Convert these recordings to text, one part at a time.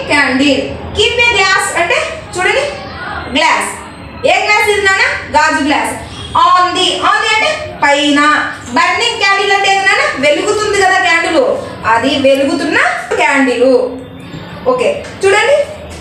candle keep a glass అంటే చూడండి glass ఏ glass ఇది నాన్న గాజు glass on the on the అంటే పైన బర్నింగ్ క్యాండిల్ అంటే ఏంటి నాన్న వెలుగుతుంది కదా క్యాండిల్ అది వెలుగుతున్న క్యాండిల్ ఓకే చూడండి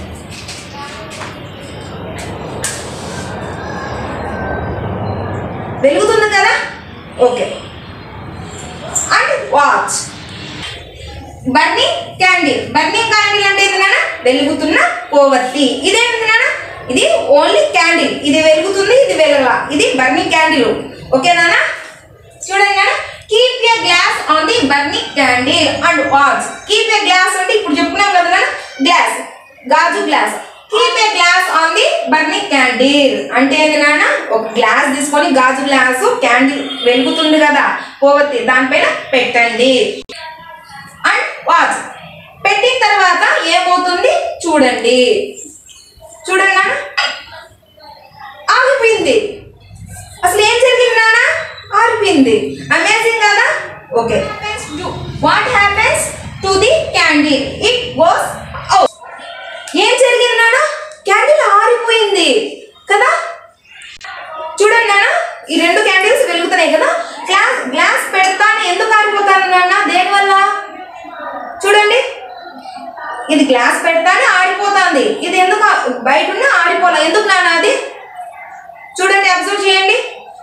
వెలుగుతుంది కదా okay and watch burning candle burning candle అంటే ఏంటి నాన్న వెలుగుతున్న కోవత్తి ఇదేంటి నాన్న ఇది ఓన్లీ క్యాండిల్ ఇది వెలుగుతుంది ఇది వెలగల ఇది బర్నింగ్ క్యాండిల్ ఓకే నాన్న చూడండి నాన్న keep a glass on the burning candle and watch keep a glass అంటే ఇప్పుడు చెప్పుకున్నాం కదా నాన్న గ్లాస్ గాజు glass keep a glass on the burning candle అంటే ఏంటి నాన్న ఒక గ్లాస్ తీసుకొని గాజు గ్లాసు క్యాండిల్ వెలుగుతుంది కదా కోవత్తి దానిపైన పెట్టండి అండ్ వాచ్ పెట్టిన తర్వాత ఏమవుతుంది చూడండి చూడండి నాన్న ఆగిపోయింది అసలు ఏం జరిగింది నాన్న ఆగిపోయింది అమేజింగ్ కదా okay what happens to the candle it goes out ఏం జరిగింది నాన్న క్యాండిల్ ఆరిపోయింది కదా చూడండి నాన్న ఈ రెండు క్యాండిల్స్ వెలుగుతున్నాయి కదా గ్లాస్ గ్లాస్ పెడతాను ఎందుకు ఆరిపోతాను నాన్న దేనివల్ల చూడండి ఇది గ్లాస్ పెడతానే ఆరిపోతుంది ఇది ఎందుకు ఆ- బయట ఉన్న ఆరిపోలే ఎందుకు నాన్న అది చూడండి అబ్జర్వ్ చేయండి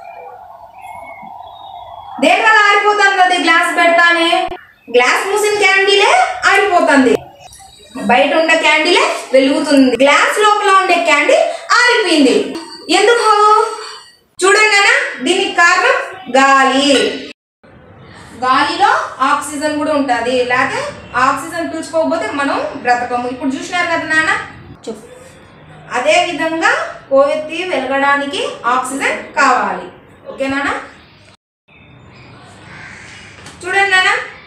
దేనివల్ల ఆరిపోతుంది అది గ్లాస్ పెడతానే గ్లాస్ మూసిన క్యాండిలే ఆరిపోతుంది బయట ఉండే క్యాండిలే వెలుగుతుంది గ్లాస్ లోపల ఉండే క్యాండిల్ ఆరిపోయింది ఎందుకు చూడండి నాన్న దీనికి కారణం గాలి గాలిలో ఆక్సిజన్ కూడా ఉంటుంది లేకపోతే ఆక్సిజన్ పీల్చుకోకపోతే మనం బ్రతకము ఇప్పుడు చూసినారు కదా నాన్న చెప్పు అదే విధంగా కోవెత్తి వెలగడానికి ఆక్సిజన్ కావాలి ఓకే నాన్న చూడండి నాన్న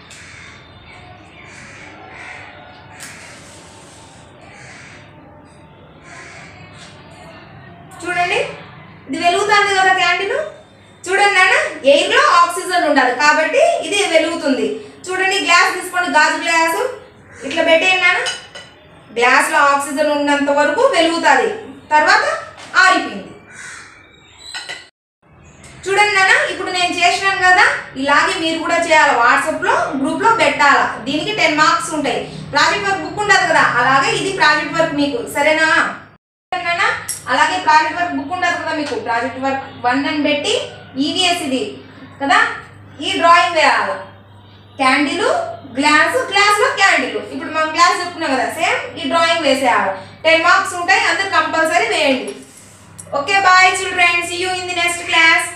చూడండి ఇది వెలుగుతుంది కదా క్యాండిల్ చూడండి నాన్న ఎయిర్ లో ఆక్సిజన్ ఉండాలి కాబట్టి ఇది వెలుగుతుంది చూడండి గ్లాస్ తీసుకోండి గాజు గ్లాసు ఇట్లా పెట్టేయండి నాన్న గ్లాస్ లో ఆక్సిజన్ ఉన్నంత వరకు వెలుగుతుంది తర్వాత ఆరిపోయింది చూడండి నాన్న ఇప్పుడు నేను చేసినాను కదా ఇలాగే మీరు కూడా చేయాలి వాట్సాప్ లో గ్రూప్ లో పెట్టాలా దీనికి టెన్ మార్క్స్ ఉంటాయి ప్రాజెక్ట్ వర్క్ బుక్ ఉంటుంది కదా అలాగే ఇది ప్రాజెక్ట్ వర్క్ మీకు సరేనా నాన్న అలాగే ప్రాజెక్ట్ వర్క్ బుక్ ఉండదు కదా మీకు ప్రాజెక్ట్ వర్క్ వన్ అని పెట్టి ఈవీఎస్ ఇది కదా ఈ డ్రాయింగ్ వేయాలి క్యాండిల్ గ్లాస్ గ్లాస్ లో క్యాండిల్ ఇప్పుడు మనం గ్లాస్ చెప్పుకున్నాం కదా సేమ్ ఈ డ్రాయింగ్ వేసేయాలి టెన్ మార్క్స్ ఉంటాయి అందరు కంపల్సరీ వేయండి okay bye children see you in the next class